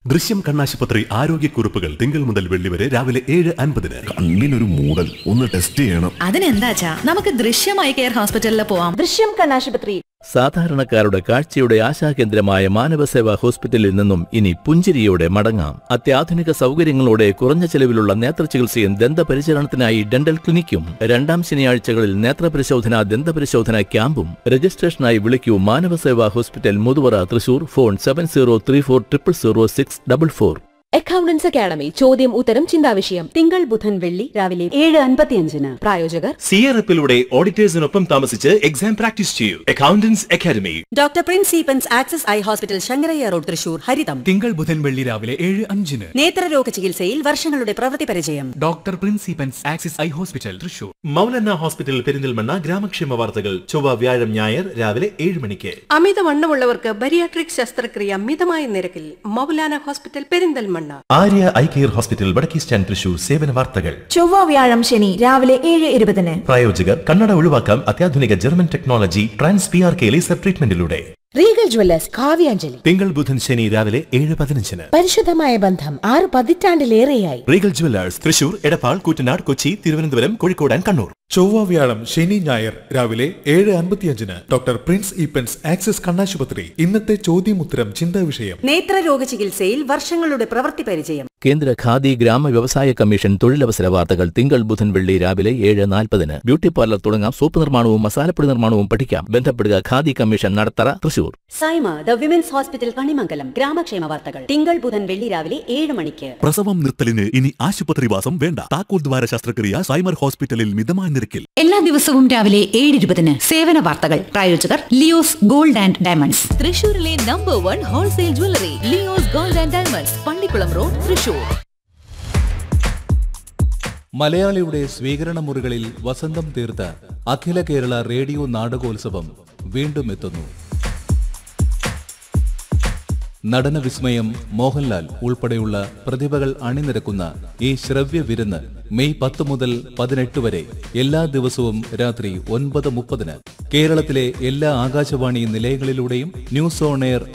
ദൃശ്യം കണ്ണാശുപത്രി ആരോഗ്യക്കുറിപ്പുകൾ തിങ്കൾ മുതൽ വെള്ളി വരെ രാവിലെ ഏഴ് അൻപതിന് കണ്ണിനൊരു മൂടൽ ഒന്ന് ടെസ്റ്റ് ചെയ്യണം അതിനെന്താച്ചാ നമുക്ക് ദൃശ്യമായി കെയർ ഹോസ്പിറ്റലിൽ പോവാം ദൃശ്യം കണ്ണാശുപത്രി സാധാരണക്കാരുടെ കാഴ്ചയുടെ ആശാകേന്ദ്രമായ മാനവസേവാ ഹോസ്പിറ്റലിൽ നിന്നും ഇനി പുഞ്ചിരിയോടെ മടങ്ങാം അത്യാധുനിക സൗകര്യങ്ങളോടെ കുറഞ്ഞ ചെലവിലുള്ള നേത്രചികിത്സയും ദന്തപരിചരണത്തിനായി ഡെന്റൽ ക്ലിനിക്കും രണ്ടാം ശനിയാഴ്ചകളിൽ നേത്രപരിശോധന ദന്തപരിശോധന ക്യാമ്പും രജിസ്ട്രേഷനായി വിളിക്കൂ Manavaseva hospital Muthuvara Thrissur phone seven zero three four triple zero six double four accountants academy ചോദ്യം ഉത്തരം ചിന്താവിഷയം തിങ്കൾ ബുധൻ വെള്ളി രാവിലെ ഏഴ് അൻപത്തിയഞ്ചിന് പ്രായോജകർ സിയറപ്പിലൂടെ ഓഡിറ്റേഴ്സിനൊപ്പം താമസിച്ച് എക്സാം പ്രാക്ടീസ് ചെയ്യൂ accountants academy doctor Prince Eappen's access eye hospital Sankarayya road Thrissur ഹരിതം തിങ്കൾ ബുധൻ വെള്ളി രാവിലെ ഏഴ് അഞ്ചിന് നേത്രരോഗ ചികിത്സയിൽ വർഷങ്ങളുടെ പ്രവൃത്തി പരിചയം ഡോക്ടർ പ്രിൻസിപ്പൻസ് access eye hospital Thrissur Moulana hospital Perinthalmanna ഗ്രാമക്ഷേമ വാർത്തകൾ ചൊവ്വ വ്യാഴം ഞായർ രാവിലെ ഏഴ് മണിക്ക് അമിതവണ്ണമുള്ളവർക്ക് ബരിയാട്രിക് ശസ്ത്രക്രിയ മിതമായ നിരക്കിൽ Moulana hospital Perinthalmanna Arya eye care hospital വടക്കേ സ്റ്റാൻഡ് തൃശൂർ സേവന വാർത്തകൾ ചൊവ്വ വ്യാഴം ശനി രാവിലെ ഏഴ് ഇരുപതിന് പ്രായോജകർ കണ്ണട ഒഴിവാക്കാം അത്യാധുനിക German technology trans P R K laser ട്രീറ്റ്മെന്റിലൂടെ റീഗൽ ജ്വല്ലേഴ്സ് കാവ്യാഞ്ജലി തിങ്കൾ ബുധൻ ശനി രാവിലെ ഏഴ് പതിനഞ്ചിന് പരിശുദ്ധമായ ബന്ധം ആറ് പതിറ്റാണ്ടിലേറെയായി Regal jewellers Thrissur Edappal Koottanad Kochi Thiruvananthapuram Kozhikode and Kannur ചൊവ്വ വ്യാഴം ശനി ഞായർ രാവിലെ ഏഴ് അൻപത്തിയഞ്ചിന് ഡോക്ടർ പ്രിൻസ് ഈപ്പൻസ് ആക്സിസ് കണ്ണാശുപത്രി ഇന്നത്തെ ചോദ്യമുത്തരം ചിന്താ വിഷയം നേത്രരോഗ ചികിത്സയിൽ വർഷങ്ങളുടെ പ്രവൃത്തി പരിചയം കേന്ദ്ര ഖാദി ഗ്രാമ വ്യവസായ കമ്മീഷൻ തൊഴിലവസര വാർത്തകൾ തിങ്കൾ ബുധൻ വെള്ളി രാവിലെ ഏഴ് നാൽപ്പതിന് ബ്യൂട്ടി പാർലർ തുടങ്ങാം സോപ്പ് നിർമ്മാണവും മസാലപ്പൊടി നിർമ്മാണവും പഠിക്കാം ബന്ധപ്പെടുക Khadi commission Nadathara Thrissur Saima the women's hospital Kanimangalam ഗ്രാമക്ഷേമ വാർത്തകൾ തിങ്കൾ ബുധൻ വെള്ളി രാവിലെ ഏഴ് മണിക്ക് പ്രസവം നിർത്തലിന് ഇനി ആശുപത്രിവാസം വേണ്ട താക്കോൽ ദ്വാര ശസ്ത്രക്രിയ സൈമർ ഹോസ്പിറ്റലിൽ മിതമായ നിരക്കിൽ എല്ലാ ദിവസവും രാവിലെ ഏഴ് ഇരുപതിന് സേവന വാർത്തകൾ പ്രായോജകർ ലിയോസ് ഗോൾഡ് ആൻഡ് ഡയമണ്ട്സ് തൃശൂരിലെ number one wholesale jewellery Leo's gold and diamonds Pallikulam road Thrissur മലയാളിയുടെ സ്വീകരണ മുറികളിൽ വസന്തം തീർത്ത അഖില കേരള റേഡിയോ നാടകോത്സവം വീണ്ടും എത്തുന്നു നടന വിസ്മയം മോഹൻലാൽ ഉൾപ്പെടെയുള്ള പ്രതിഭകൾ അണിനിരക്കുന്ന ഈ ശ്രവ്യ വിരുന്ന് മെയ് പത്ത് മുതൽ പതിനെട്ട് വരെ എല്ലാ ദിവസവും രാത്രി ഒൻപത് മുപ്പതിന് കേരളത്തിലെ എല്ലാ ആകാശവാണി നിലയങ്ങളിലൂടെയും ന്യൂസ് ഓൺ എയർ